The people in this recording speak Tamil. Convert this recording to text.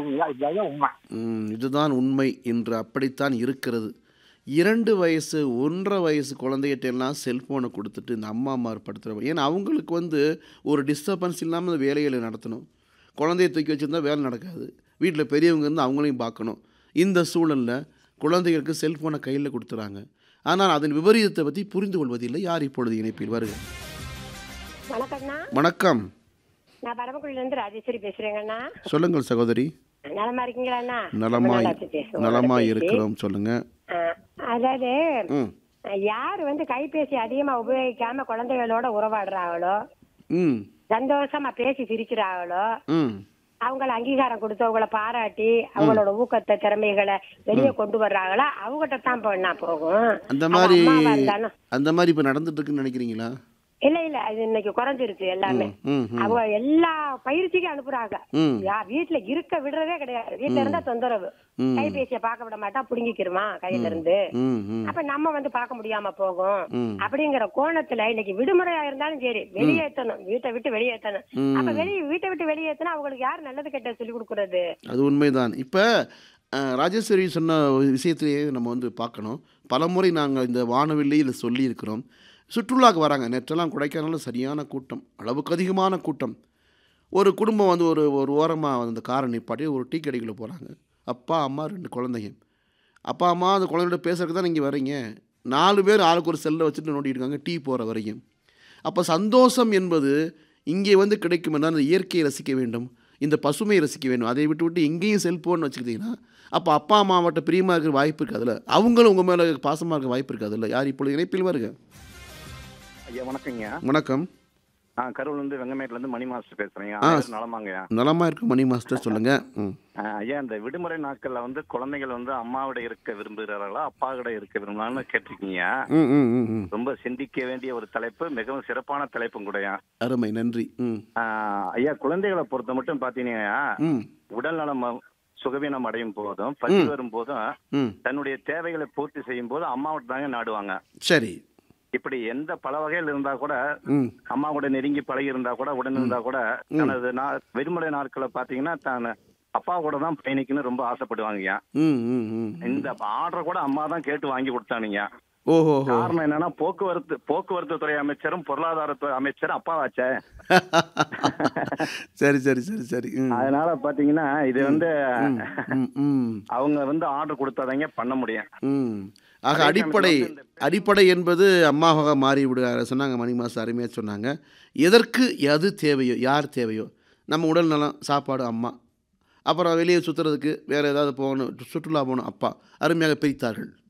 சொல்லுவீங்க இதுதான் உண்மை ம், இதுதான் உண்மை என்று அப்படித்தான் இருக்கிறது இரண்டு வயசு ஒன்றரை வயசு குழந்தைகிட்டெல்லாம் செல்ஃபோனை கொடுத்துட்டு இந்த அம்மா அம்மா படுத்துகிற ஏன்னா அவங்களுக்கு வந்து ஒரு டிஸ்டர்பன்ஸ் இல்லாமல் இந்த வேலைகளை நடத்தணும் குழந்தைய தூக்கி வச்சுருந்தா வேலை நடக்காது வீட்டில் பெரியவங்க இருந்து அவங்களையும் பார்க்கணும் இந்த சூழலில் குழந்தைகளுக்கு செல்ஃபோனை கையில் கொடுத்துறாங்க ஆனால் அதன் விபரீதத்தை பற்றி புரிந்து கொள்வதில்லை யார் இப்பொழுது இணைப்பில் வருக வணக்கம்ண்ணா வணக்கம் நான் பரமக்குடியில இருந்து ராஜேஸ்வரி பேசுறேங்கண்ணா சொல்லுங்கள் சகோதரி நலமா இருக்கீங்களாண்ணா ரொம்ப நலமாய் நாளாச்சு பேசி, உங்களோட நலமாய் பேசி. இருக்கிறோம் சொல்லுங்கள் ஆ, அதாவது ம் யார் வந்து கைபேசி அதிகமா உபயோகிக்காம குழந்தைகளோட உறவாடுறாங்களோ ம் சந்தோஷமா பேசி சிரிக்கிறாங்களோ ம் அவங்கள அங்கீகாரம் கொடுத்து அவங்கள பாராட்டி அவங்களோட ஊக்கத்தை திறமைகளை வெளியே கொண்டு வர்றாங்களோ அவங்ககிட்ட தான் போனா போகும் அந்த அது மாதிரி அம்மாவா இருந்தாலும் அந்த மாதிரி இப்போ நடந்துட்டு இருக்குன்னு நினைக்கிறீங்களா இல்ல இல்ல அது இன்னைக்கு குறைஞ்சிருச்சு எல்லாமே ம் ம் அவங்க எல்லா பயிற்சிக்கும் அனுப்புறாங்க ம் யா வீட்டுல இருக்க விடுறதே கிடையாது வீட்டுல இருந்தா தொந்தரவு ம். கைபேசிய பார்க்க விட மாட்டா புடுங்கிக்கிருமா கையில இருந்து ம் ம் அப்ப நம்ம வந்து பார்க்க முடியாம போகும் ம். அப்படிங்கிற கோணத்துல இன்னைக்கு விடுமுறையா இருந்தாலும் சரி வெளியேற்றணும் வீட்டை விட்டு வெளியேற்றணும் ம். அப்ப வெளிய வீட்டை விட்டு வெளியேற்றினா அவங்களுக்கு யார் நல்லது கெட்ட சொல்லி கொடுக்கறது அது உண்மைதான் இப்போ ராஜேஸ்வரி சொன்ன ஒரு விஷயத்திலேயே நம்ம வந்து பார்க்கணும் பலமுறை நாங்கள் இந்த வானவில்லையில் சொல்லியிருக்கிறோம் சுற்றுலாக்கு வராங்க நேற்றெல்லாம் கொடைக்கானல்ல சரியான கூட்டம் அளவுக்கு அதிகமான கூட்டம் ஒரு குடும்பம் வந்து ஒரு ஒரு ஓரமாக அந்த காரை நிப்பாட்டி ஒரு டீ கடைக்குள்ளே போகிறாங்க அப்பா அம்மா ரெண்டு குழந்தைங்க அப்பா அம்மா அந்த குழந்தையோட பேசுறதுக்கு தான் நீங்கள் வரீங்க நாலு பேர் ஆளுக்கு ஒரு செல்லை வச்சுட்டு நோண்டிட்டு இருக்காங்க டீ போகிற வரைக்கும் அப்போ சந்தோஷம் என்பது இங்கே வந்து கிடைக்கும் என்றால் அந்த இயற்கையை ரசிக்க வேண்டும் இந்த பசுமையை ரசிக்க வேண்டும் அதை விட்டு விட்டு எங்கேயும் செல்ஃபோன் வச்சுக்கிட்டிங்கன்னா அப்போ அப்பா அம்மாவட்ட பிரியமாக இருக்கிற வாய்ப்பு இருக்காதுல்ல அவங்களும் உங்கள் மேலே பாசமாக இருக்க வாய்ப்பு இருக்காதுல்ல யார் இப்பொழுது இணைப்பில் வருக ஐயா வணக்கங்க வணக்கம் நான் கரூர்ல இருந்து வெங்கமேட்ல இருந்து மணி மாஸ்டர் பேசுறேங்க ஆ. ஆயிரம் நலமாங்கய்யா நலமாக இருக்க மணி மாஸ்டர் சொல்லுங்கள் ம் ஆ, ஐயா இந்த விடுமுறை நாட்கள்ல வந்து குழந்தைகள் வந்து அம்மாவோட இருக்க விரும்புகிறார்களா அப்பா கிட்ட இருக்க விரும்புகிறாங்கன்னு கேட்டிருக்கீங்க ம் ம் ம் ம் ரொம்ப சிந்திக்க வேண்டிய ஒரு தலைப்பு மிகவும் சிறப்பான தலைப்பும் கூடயா அருமை நன்றி ம் ஆ, ஐயா குழந்தைகளை பொறுத்த மட்டும் பாத்தீங்கன்னா ம் உடல் நலம் சுகவீனம் அடையும் போதும் பசி வரும் போதும் ம் தன்னுடைய தேவைகளை பூர்த்தி செய்யும் போது அம்மாவிட்ட தாங்க நாடுவாங்க சரி இப்படி எந்த பல வகையில் இருந்தா கூட ம் அம்மா கூட நெருங்கி பழகி இருந்தா கூட உடன் இருந்தா கூட தனது நா- விடுமுறை நாட்களை பாத்தீங்கன்னா தான் அப்பா கூட தான் பயணிக்கணும்னு ரொம்ப ஆசைப்படுவாங்கய்யா ம் ம் ம் இந்த ஆர்டர் கூட அம்மா தான் கேட்டு வாங்கி கொடுத்தானுங்க ஓஹோ ஹோ காரணம் என்னன்னா போக்குவரத்து போக்குவரத்து துறை அமைச்சரும் பொருளாதாரத்துறை அமைச்சரும் அப்பாவாச்சே சரி சரி சரி சரி ம் அதனால பாத்தீங்கன்னா இது வந்து ம் ம் அவங்க வந்து ஆர்டர் கொடுத்தாதாங்க பண்ண முடியும் ம் ஆக அதே அடிப்படை சமயத்துல வந்து அடிப்படை என்பது அம்மாவாக மாறி விடுகிறார் சொன்னாங்க மணி மாதம் அருமையாக சொன்னாங்க எதற்கு எது தேவையோ யார் தேவையோ நம்ம உடல் நலம் சாப்பாடு அம்மா அப்புறம் வெளியே சுற்றுறதுக்கு வேறு ஏதாவது போகணும் சுற்றுலா போகணும் அப்பா அருமையாக பிரித்தார்கள்